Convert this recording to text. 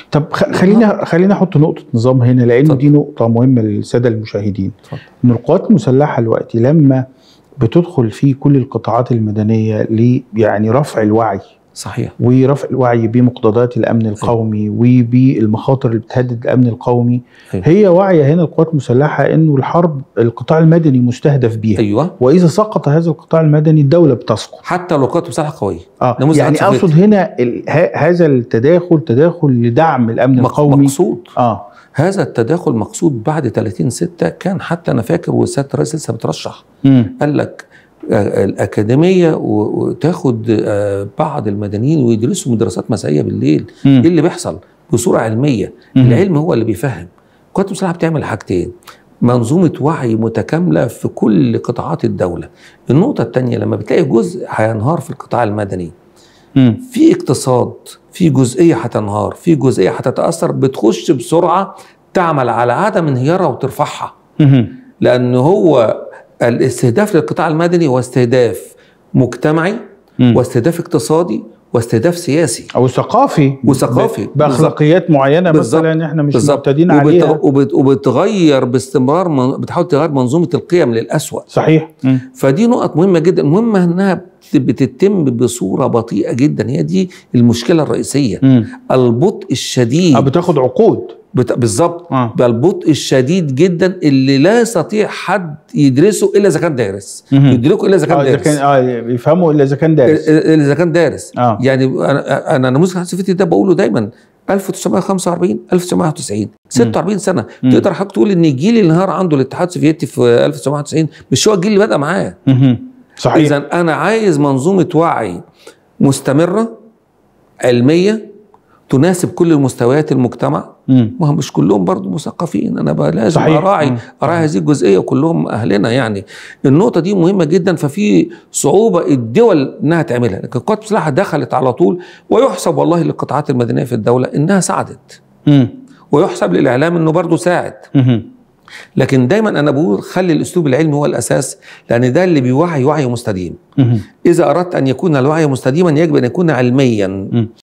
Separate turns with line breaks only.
طب خ- خلينا خلينا احط نقطه نظام هنا لان
اتفضل.
دي نقطه مهمه للساده المشاهدين
اتفضل.
ان القوات المسلحه دلوقتي لما بتدخل في كل القطاعات المدنيه ل يعني رفع الوعي
صحيح
ورفع الوعي بمقتضيات الامن القومي وبالمخاطر اللي بتهدد الامن القومي
أيوة.
هي واعيه هنا القوات المسلحه انه الحرب القطاع المدني مستهدف بيها
ايوه
واذا سقط هذا القطاع المدني الدوله بتسقط
حتى لو قوات مسلحه قويه
اه
نموذج
يعني
عن سوفيتي.
اقصد هنا ال- ه- هذا التداخل تداخل لدعم الامن
مق-
القومي
مقصود
اه
هذا التداخل مقصود بعد 30 6 كان حتى انا فاكر وسياده الرئيس لسه بترشح
مم.
قال لك آه، الأكاديمية و- وتاخد آه، بعض المدنيين ويدرسوا دراسات مسائية بالليل
مم.
إيه اللي بيحصل بصورة علمية
مم.
العلم هو اللي بيفهم القوات المسلحة بتعمل حاجتين منظومة وعي متكاملة في كل قطاعات الدولة النقطة الثانية لما بتلاقي جزء هينهار في القطاع المدني
مم.
في اقتصاد في جزئية هتنهار في جزئية هتتأثر بتخش بسرعة تعمل على عدم انهيارها وترفعها
مم.
لأن هو الاستهداف للقطاع المدني هو استهداف مجتمعي
مم.
واستهداف اقتصادي واستهداف سياسي
او ثقافي
وثقافي.
ب- باخلاقيات معينه
بالظبط.
مثلا احنا مش
بالظبط.
معتادين
وبت...
عليها
وبت... وبتغير باستمرار من... بتحاول تغير منظومة القيم للأسوأ
صحيح مم.
فدي نقط مهمة جدا المهمة انها بت- بتتم بصورة بطيئة جدا هي دي المشكلة الرئيسية
مم.
البطء
اه
الشديد
بتاخد عقود
بت... بالظبط
اه
بالبطء الشديد جدا اللي لا يستطيع حد يدرسه الا اذا كان دارس
مهم.
يدركه الا اذا كان
اه اذا
دارس
كان اه يفهموا الا اذا كان دارس
الا اذا كان دارس
اه
يعني انا انا نموذج الاتحاد السوفيتي ده بقوله دايما 1945 1991 46 سنه
مم.
تقدر حضرتك تقول ان الجيل اللي انهار عنده الاتحاد السوفيتي في 1991 مش هو الجيل اللي بدا معاه
مهم. صحيح
اذا انا عايز منظومه وعي مستمره علميه تناسب كل مستويات المجتمع
مم.
ما هم مش كلهم برضو مثقفين انا بقى لازم
صحيح.
اراعي
مم.
اراعي هذه الجزئيه وكلهم اهلنا يعني النقطه دي مهمه جدا ففي صعوبه الدول انها تعملها لكن القوات المسلحه دخلت على طول ويحسب والله للقطاعات المدنيه في الدوله انها ساعدت
مم.
ويحسب للاعلام انه برضه ساعد
مهم.
لكن دايما انا بقول خلي الاسلوب العلمي هو الاساس لان ده اللي بيوعي وعي مستديم
مهم.
اذا اردت ان يكون الوعي مستديما يجب ان يكون علميا
مم.